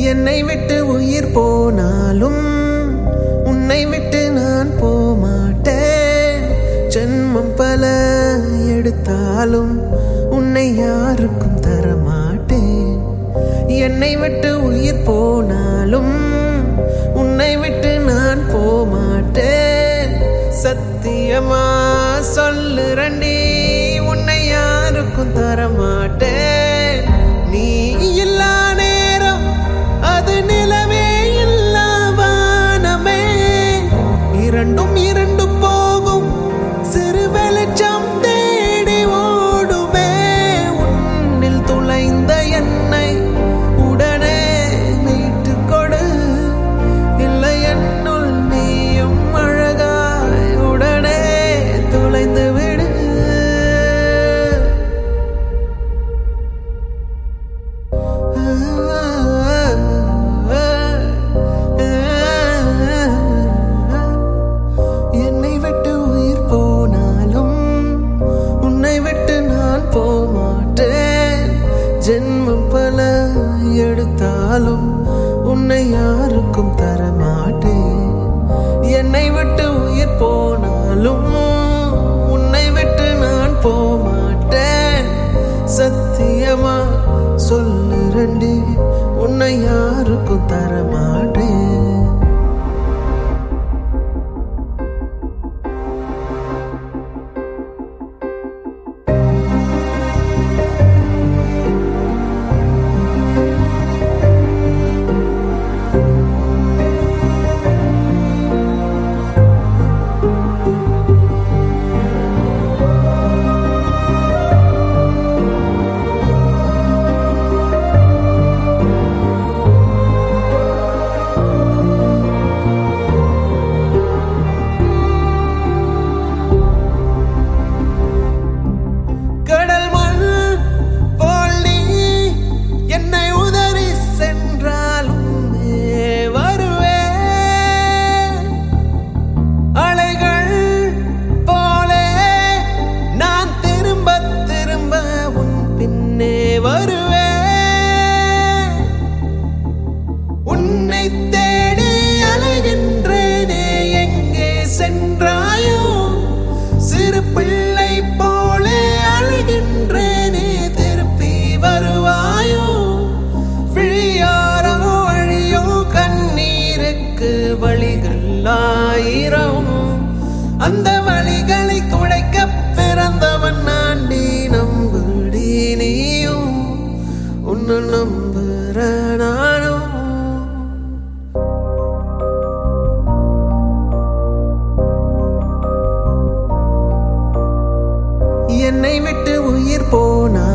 என்னை விட்டு உயிர் போனாலும் உன்னை விட்டு நான் போமாட்டேன் ஜென்மம் பல எடுத்தாலும் உன்னை யாருக்கும் தரமாட்டேன் என்னை விட்டு உயிர் போனாலும் உன்னை விட்டு நான் போமாட்டேன் சத்தியமா சொல்லுறண்டி உன்னை யாருக்கும் தரமாட்டேன் நீ இல்லா நேரம் அது நிலவே இல்லா வானமே இரண்டும் இரண்டு போகும் சிறு வெளிச்சம் தேடி ஓடுமே உன்னில் துளைந்த என்னை உடனே மீட்டுக் கொடு இல்லை என்னுள் நீயும் அழகாய் உடனே துளைந்து விடு என்னை விட்டு உயிர் போனாலும் உன்னை விட்டு நான் போமாட்டேன் ஜென்மம் பல எடுத்தாலும் உன்னை யாருக்கும் தரமாட்டேன் என்னை விட்டு உயிர் போனாலும் உன்னை விட்டு நான் போமாட்டேன் சத்தியமா சொல்லுறண்டி உன்னை யாருக்கும் தரமாட்டேன் கடல் மண் போல் நீ என்னை உதறி சென்றாலும் வருவே அலைகள் போலே நான் திரும்ப திரும்ப உன் பின்னே வருவே உன்னை தேடி அலைகின்றேனே எங்கே சென்றாயோ சிறு பிள்ளை போலே அழுகின்றேனே திருப்பி வருவாயோ விழியாரோ வழியோ கண்ணீருக்கு வழிகள் ஆயிரம் அந்த வழிகளை துடைக்க பிறந்தவன் நாண்டி நம்புடி நீயும் உன்னை நம்புற நானும் என்னை விட்டு உயிர் போனா